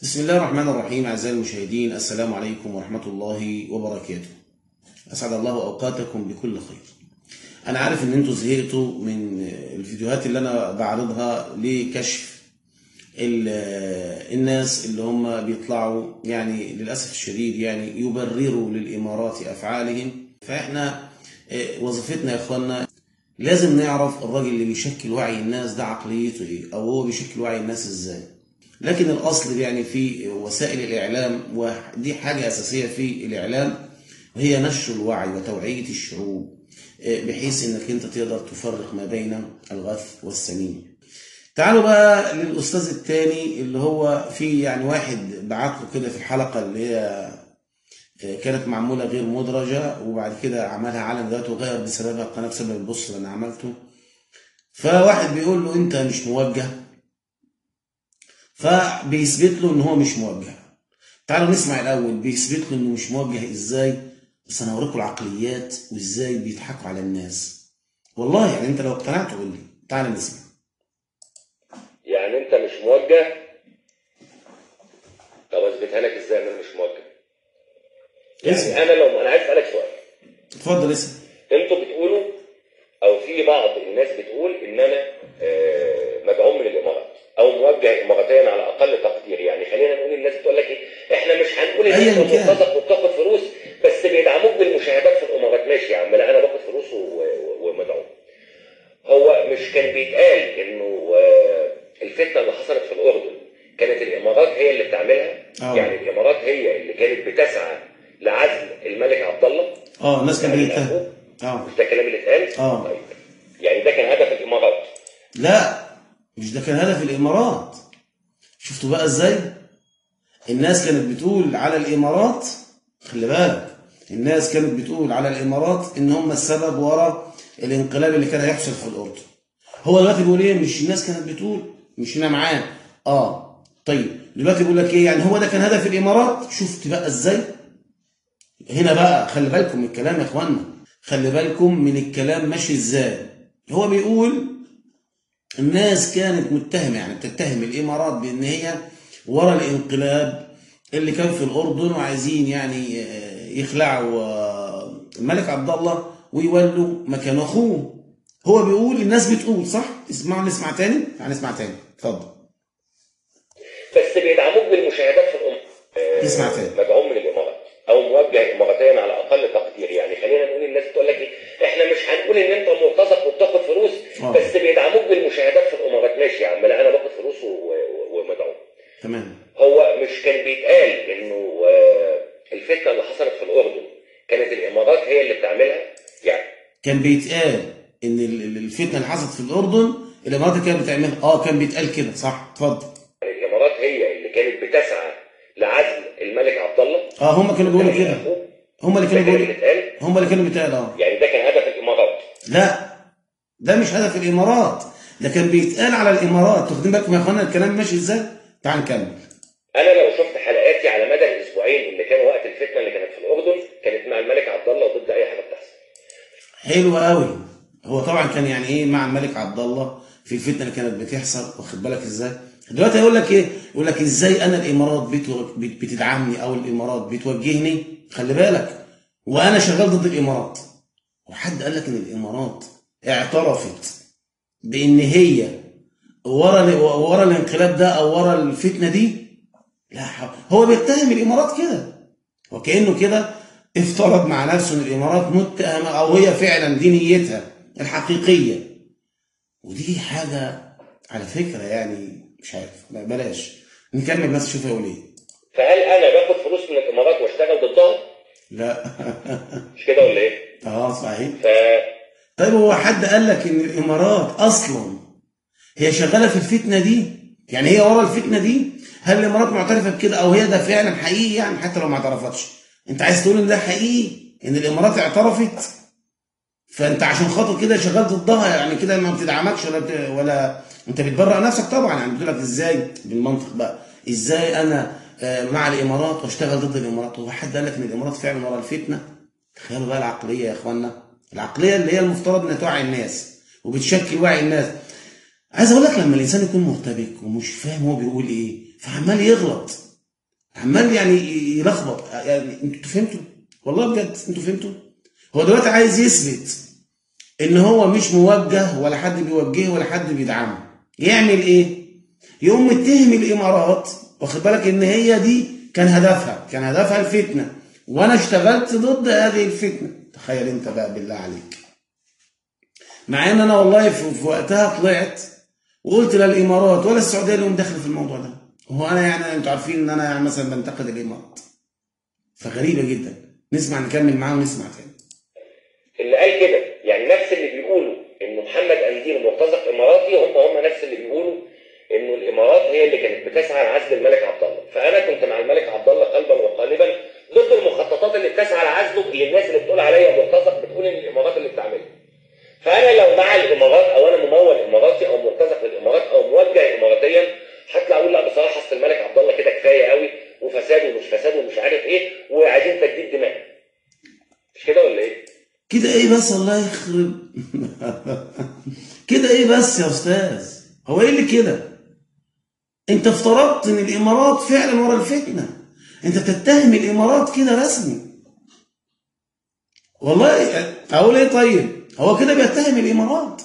بسم الله الرحمن الرحيم أعزائي المشاهدين السلام عليكم ورحمة الله وبركاته أسعد الله أوقاتكم بكل خير أنا عارف إن أنتوا زهقتوا من الفيديوهات اللي أنا بعرضها لكشف ال- الناس اللي هم بيطلعوا يعني للأسف الشديد يعني يبرروا للإمارات أفعالهم فإحنا آه، وظيفتنا يا إخواننا لازم نعرف الراجل اللي بيشكل وعي الناس ده عقليته إيه أو هو بيشكل وعي الناس إزاي لكن الأصل يعني في وسائل الإعلام ودي حاجة أساسية في الإعلام وهي نشر الوعي وتوعية الشعوب آه، بحيث إنك أنت تقدر تفرق ما بين الغث والسمين تعالوا بقى للأستاذ الثاني اللي هو في يعني واحد بعت له كده في الحلقة اللي هي آه، كانت معمولة غير مدرجة وبعد كده عملها علن ذاته وغير بسببها القناة بسبب البص اللي أنا عملته فواحد بيقول له أنت مش موجه فبيثبت له ان هو مش موجه تعالوا نسمع الاول بيثبت له انه مش موجه ازاي بس انا هوريكم العقليات وازاي بيضحكوا على الناس والله يعني انت لو اقتنعت قول لي تعال نسمع يعني انت مش موجه طب اثبتها لك ازاي ان انا مش موجه اسم يعني انا لو انا عايز اسالك سؤال اتفضل اسم انتوا بتقولوا او في بعض الناس بتقول ان انا آه، مدعوم من الامارات او موجه اماراتيا على اقل تقدير يعني خلينا نقول الناس بتقول لك ايه احنا مش هنقول ان أياً انت كان. مرتزق وبتاخد فلوس بس بيدعموك بالمشاهدات في الامارات ماشي يا عم لا انا باخد فلوس و- و- ومدعوم هو مش كان بيتقال انه آه، الفتنه اللي حصلت في الاردن كانت الامارات هي اللي بتعملها آه. يعني الامارات هي اللي كانت بتسعى لعزل الملك عبد الله اه الناس كانت يعني بيتهم اه مش ده الكلام اللي اتقال؟ آه. طيب يعني ده كان هدف الامارات لا مش ده كان هدف الامارات شفتوا بقى ازاي الناس كانت بتقول على الامارات خلي بالك الناس كانت بتقول على الامارات ان هم السبب وراء الانقلاب اللي كان هيحصل في الاردن هو دلوقتي بيقول ايه مش الناس كانت بتقول مش انا معاه اه طيب دلوقتي بيقول لك ايه يعني هو ده كان هدف الامارات شفت بقى ازاي هنا بقى خلي بالكم من الكلام يا اخوانا خلي بالكم من الكلام ماشي ازاي هو بيقول الناس كانت متهمة يعني بتتهم الإمارات بأن هي ورا الانقلاب اللي كان في الأردن وعايزين يعني آه، يخلعوا آه، الملك عبد الله ويولوا مكان أخوه هو بيقول الناس بتقول صح؟ اسمعوا نسمع تاني؟ يعني نسمع تاني اتفضل بس بيدعموك بالمشاهدات في الامارات آه، اسمع تاني. مدعوم من الامارات او موجه اماراتيا على اقل تقدير يعني خلينا نقول الناس بتقول لك ايه احنا مش هنقول ان انت مرتزق وبتاخد فلوس آه. بس بيدعموك بالمشاهدات في الامارات ماشي يا عم لا انا باخد فلوس و- و- ومدعوم تمام هو مش كان بيتقال انه آه، الفتنه اللي حصلت في الاردن كانت الامارات هي اللي بتعملها يعني كان بيتقال ان ال- ال- الفتنه اللي حصلت في الاردن الامارات اللي كانت بتعملها اه كان بيتقال كده صح اتفضل الامارات هي اللي كانت بتسعى لعزل الملك عبد الله اه هم كانوا بيقولوا كده هم اللي ده كانوا كان اللي بيقولوا اتقال هم اللي كانوا بيتقال اه يعني ده كان هدف الامارات لا ده مش هدف الامارات ده كان بيتقال على الامارات واخدين بالكم يا اخوانا الكلام ماشي ازاي تعال نكمل انا لو شفت حلقاتي على مدى الاسبوعين اللي كانوا وقت الفتنه اللي كانت في الاردن كانت مع الملك عبد الله وضد اي حاجه بتحصل حلو قوي هو طبعا كان يعني ايه مع الملك عبد الله في الفتنه اللي كانت بتحصل واخد بالك ازاي دلوقتي هيقول لك ايه يقول لك ازاي انا الامارات بتو- بت- بتدعمني او الامارات بتوجهني خلي بالك وانا شغال ضد الامارات وحد قال لك ان الامارات اعترفت بان هي ورا ورا الانقلاب ده او ورا الفتنه دي لا حول. هو بيتهم الامارات كده وكانه كده افترض مع نفسه ان الامارات متهمه او هي فعلا دي نيتها الحقيقيه ودي حاجه على فكره يعني مش عارف لا بلاش نكمل بس شوف هيقول ايه فهل انا باخد فلوس من الامارات واشتغل ضدها لا مش كده ولا ايه اه صحيح ف طيب هو حد قال لك ان الامارات اصلا هي شغاله في الفتنه دي يعني هي ورا الفتنه دي هل الامارات معترفه بكده او هي ده فعلا حقيقي يعني حتى لو ما اعترفتش انت عايز تقول ان ده حقيقي ان الامارات اعترفت فانت عشان خاطر كده شغال ضدها يعني كده ما بتدعمكش ولا بت... ولا انت بتبرأ نفسك طبعا يعني بتقول لك ازاي بالمنطق بقى ازاي انا آه، مع الامارات واشتغل ضد الامارات هو حد قال لك ان الامارات فعلا ورا الفتنه تخيلوا بقى العقليه يا اخوانا العقليه اللي هي المفترض انها توعي الناس وبتشكل وعي الناس عايز اقول لك لما الانسان يكون مرتبك ومش فاهم هو بيقول ايه فعمال يغلط عمال يعني يلخبط يعني انتوا فهمتوا والله بجد انتوا فهمتوا هو دلوقتي عايز يثبت ان هو مش موجه ولا حد بيوجهه ولا حد بيدعمه يعمل ايه يقوم متهم الامارات واخد بالك ان هي دي كان هدفها كان هدفها الفتنه وانا اشتغلت ضد هذه الفتنه تخيل انت بقى بالله عليك مع ان انا والله في, في وقتها طلعت وقلت لا الامارات ولا السعوديه لهم دخل في الموضوع ده هو انا يعني انتوا عارفين ان انا يعني مثلا بنتقد الامارات فغريبه جدا نسمع نكمل معاه ونسمع تاني اللي قال كده يعني نفس اللي بيقولوا انه محمد انديل مرتزق اماراتي هم هم نفس اللي بيقولوا انه الامارات هي اللي كانت بتسعى لعزل الملك عبد الله فانا كنت مع الملك عبد الله قلبا وقالبا ضد المخططات اللي بتسعى لعزله اللي الناس اللي بتقول عليا مرتزق بتقول ان الامارات اللي بتعملها فانا لو مع الامارات او انا ممول اماراتي او مرتزق للامارات او موجه اماراتيا هطلع اقول لا بصراحه اصل الملك عبد الله كده كفايه قوي وفساد ومش فساد ومش عارف ايه وعايزين تجديد دماء مش كده ولا ايه؟ كده ايه بس الله يخرب كده ايه بس يا استاذ هو ايه اللي كده انت افترضت ان الامارات فعلا ورا الفتنه انت تتهم الامارات كده رسمي والله اقول ايه طيب هو كده بيتهم الامارات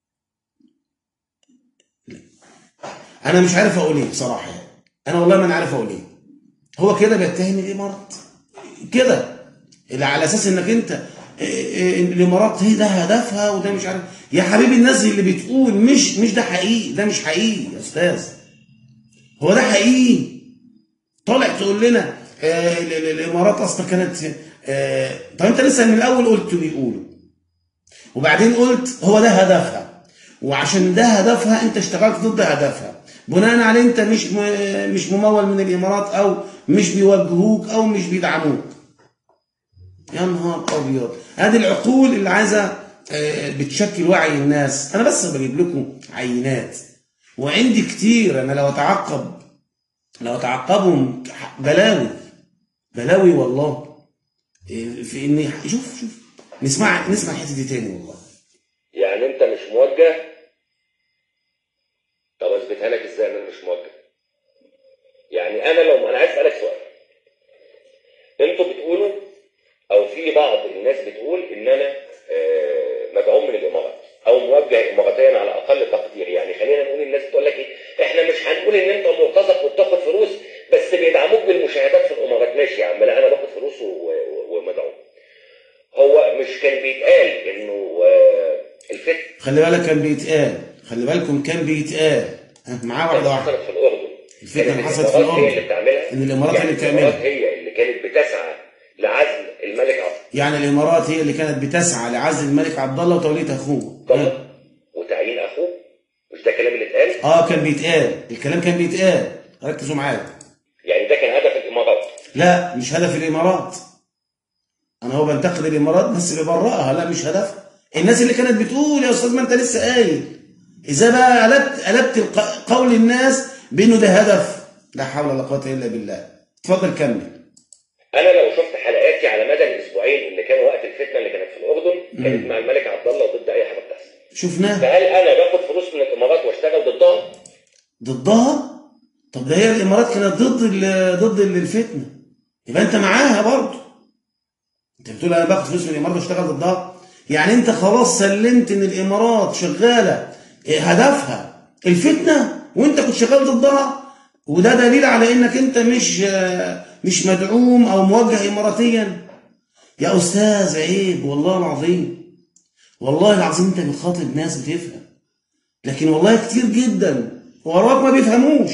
انا مش عارف اقول ايه بصراحه يعني. انا والله ما انا عارف اقول ايه هو كده بيتهم الامارات كده اللي على اساس انك انت الامارات هي ده هدفها وده مش عارف يا حبيبي الناس اللي بتقول مش مش ده حقيقي ده مش حقيقي يا استاذ هو ده حقيقي طالع تقول لنا آه الامارات اصلا كانت آه طب انت لسه من الاول قلت بيقولوا وبعدين قلت هو ده هدفها وعشان ده هدفها انت اشتغلت ضد هدفها بناء عليه انت مش مش ممول من الامارات او مش بيوجهوك او مش بيدعموك يا نهار ابيض هذه العقول اللي عايزه بتشكل وعي الناس انا بس بجيب لكم عينات وعندي كتير انا لو اتعقب لو اتعقبهم بلاوي بلاوي والله في اني شوف شوف نسمع نسمع الحته دي تاني والله يعني انت مش موجه طب اثبتها لك ازاي ان انا مش موجه يعني انا لو انا عايز اسالك سؤال انتوا بتقولوا او في بعض الناس بتقول ان انا مدعوم من الامارات او موجه اماراتيا على اقل تقدير يعني خلينا نقول الناس بتقول لك ايه احنا مش هنقول ان انت مرتزق وبتاخد فلوس بس بيدعموك بالمشاهدات في الامارات ماشي يا عم لا انا باخد فلوس ومدعوم هو مش كان بيتقال انه الفتن خلي بالك كان بيتقال خلي بالكم كان بيتقال معاه واحده واحده حصلت في الاردن الفتنه اللي حصلت في الاردن هي اللي بتعملها ان الامارات هي اللي بتعملها الامارات هي اللي كانت بتسعى لعزل الملك عبد يعني الامارات هي اللي كانت بتسعى لعزل الملك عبد الله وتوليه اخوه الله وتعيين اخوه مش ده الكلام اللي اتقال اه كان بيتقال الكلام كان بيتقال ركزوا معايا يعني ده كان هدف الامارات لا مش هدف الامارات انا هو بنتقد الامارات بس ببرئها لا مش هدفها الناس اللي كانت بتقول يا استاذ ما انت لسه قايل ازاي بقى قلبت قلبت قول الناس بانه ده هدف لا حول ولا قوه الا بالله اتفضل كمل انا لو شفت حلقاتي على مدى الاسبوعين اللي كانوا وقت الفتنه اللي كانت في الاردن كانت مع الملك عبد الله وضد اي حاجه بتحصل شفناها فهل انا باخد فلوس من الامارات واشتغل ضدها؟ ضدها طب ده هي الامارات كانت ضد ضد الفتنه يبقى انت معاها برضه انت بتقول انا باخد فلوس من الامارات واشتغل ضدها يعني انت خلاص سلمت ان الامارات شغاله هدفها الفتنه وانت كنت شغال ضدها وده دليل على انك انت مش مش مدعوم او موجه اماراتيا يا استاذ عيب والله العظيم والله العظيم انت بتخاطب ناس بتفهم لكن والله كتير جدا وراك ما بيفهموش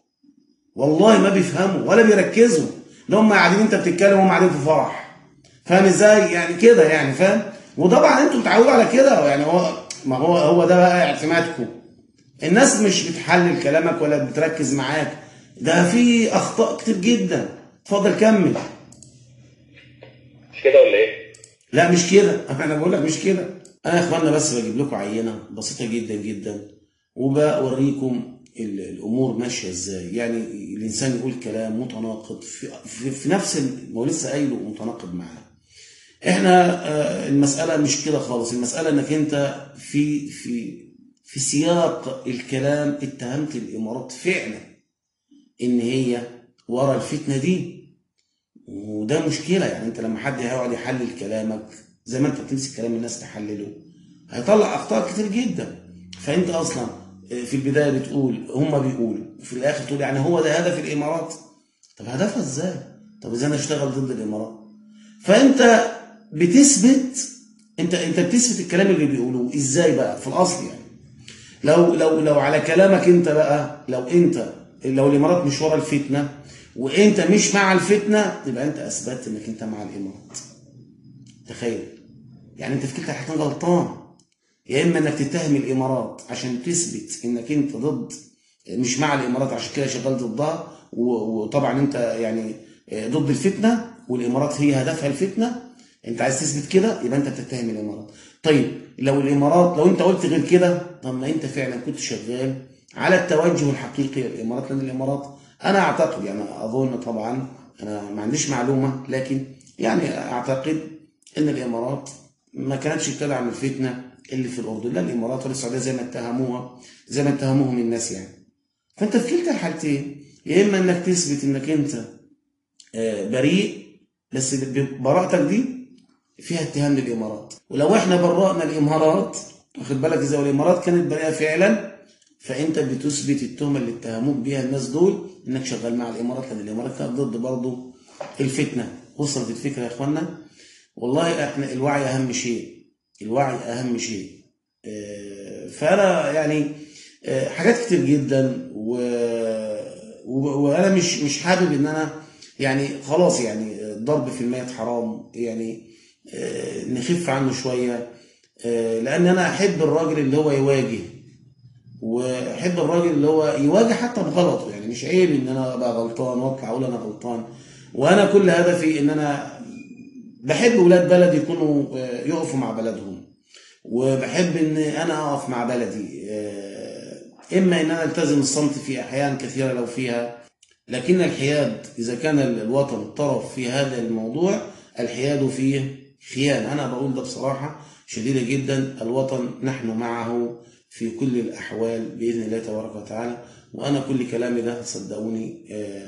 والله ما بيفهموا ولا بيركزوا لو هم قاعدين انت بتتكلم وهم قاعدين في فرح فاهم ازاي يعني كده يعني فاهم وطبعا انتوا بتعودوا على كده يعني هو ما هو هو ده بقى اعتمادكم الناس مش بتحلل كلامك ولا بتركز معاك ده في اخطاء كتير جدا اتفضل كمل مش كده ولا ايه؟ لا مش كده انا بقول لك مش كده انا يا اخوانا بس بجيب لكم عينه بسيطه جدا جدا وبوريكم الامور ماشيه ازاي يعني الانسان يقول كلام متناقض في, في, في نفس ما هو لسه قايله متناقض معاه احنا المساله مش كده خالص المساله انك انت في في في سياق الكلام اتهمت الامارات فعلا ان هي ورا الفتنه دي وده مشكله يعني انت لما حد هيقعد يحلل كلامك زي ما انت بتمسك كلام الناس تحلله هيطلع اخطاء كتير جدا فانت اصلا في البدايه بتقول هم بيقولوا وفي الاخر تقول يعني هو ده هدف الامارات طب هدفها ازاي؟ طب ازاي انا اشتغل ضد الامارات؟ فانت بتثبت انت انت بتثبت الكلام اللي بيقولوه ازاي بقى في الاصل يعني لو لو لو على كلامك انت بقى لو انت لو الامارات مش ورا الفتنه وانت مش مع الفتنه يبقى انت اثبتت انك انت مع الامارات تخيل يعني انت في كلتا الحالتين غلطان يا اما انك تتهم الامارات عشان تثبت انك انت ضد مش مع الامارات عشان كده شغال ضدها وطبعا انت يعني ضد الفتنه والامارات هي هدفها الفتنه انت عايز تثبت كده يبقى انت بتتهم الامارات طيب لو الامارات لو انت قلت غير كده طب ما انت فعلا كنت شغال على التوجه الحقيقي للامارات لان الامارات انا اعتقد يعني اظن طبعا انا ما عنديش معلومه لكن يعني اعتقد ان الامارات ما كانتش بتدعم عن الفتنه اللي في الاردن لا الامارات ولا السعوديه زي ما اتهموها زي ما اتهموهم الناس يعني فانت في كلتا الحالتين يا اما انك تثبت انك انت بريء بس براءتك دي فيها اتهام للامارات ولو احنا برأنا الامارات واخد بالك ازاي والامارات كانت بريئه فعلا فانت بتثبت التهمه اللي اتهموك بيها الناس دول انك شغال مع الامارات لان الامارات كانت ضد برضه الفتنه وصلت الفكره يا اخوانا والله احنا الوعي اهم شيء الوعي اهم شيء فانا يعني حاجات كتير جدا و... وانا مش مش حابب ان انا يعني خلاص يعني ضرب في الميت حرام يعني نخف عنه شويه لان انا احب الراجل اللي هو يواجه واحب الراجل اللي هو يواجه حتى بغلطه يعني مش عيب ان انا ابقى غلطان واطلع اقول انا غلطان وانا كل هدفي ان انا بحب ولاد بلدي يكونوا يقفوا مع بلدهم وبحب ان انا اقف مع بلدي اما ان انا التزم الصمت في احيان كثيره لو فيها لكن الحياد اذا كان الوطن الطرف في هذا الموضوع الحياد فيه خيانه انا بقول ده بصراحه شديده جدا الوطن نحن معه في كل الاحوال باذن الله تبارك وتعالى وانا كل كلامي ده صدقوني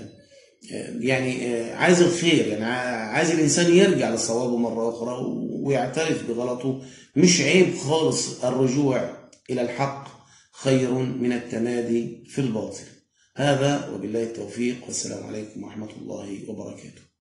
يعني عايز الخير يعني عايز الانسان يرجع لصوابه مره اخرى ويعترف بغلطه مش عيب خالص الرجوع الى الحق خير من التمادي في الباطل هذا وبالله التوفيق والسلام عليكم ورحمه الله وبركاته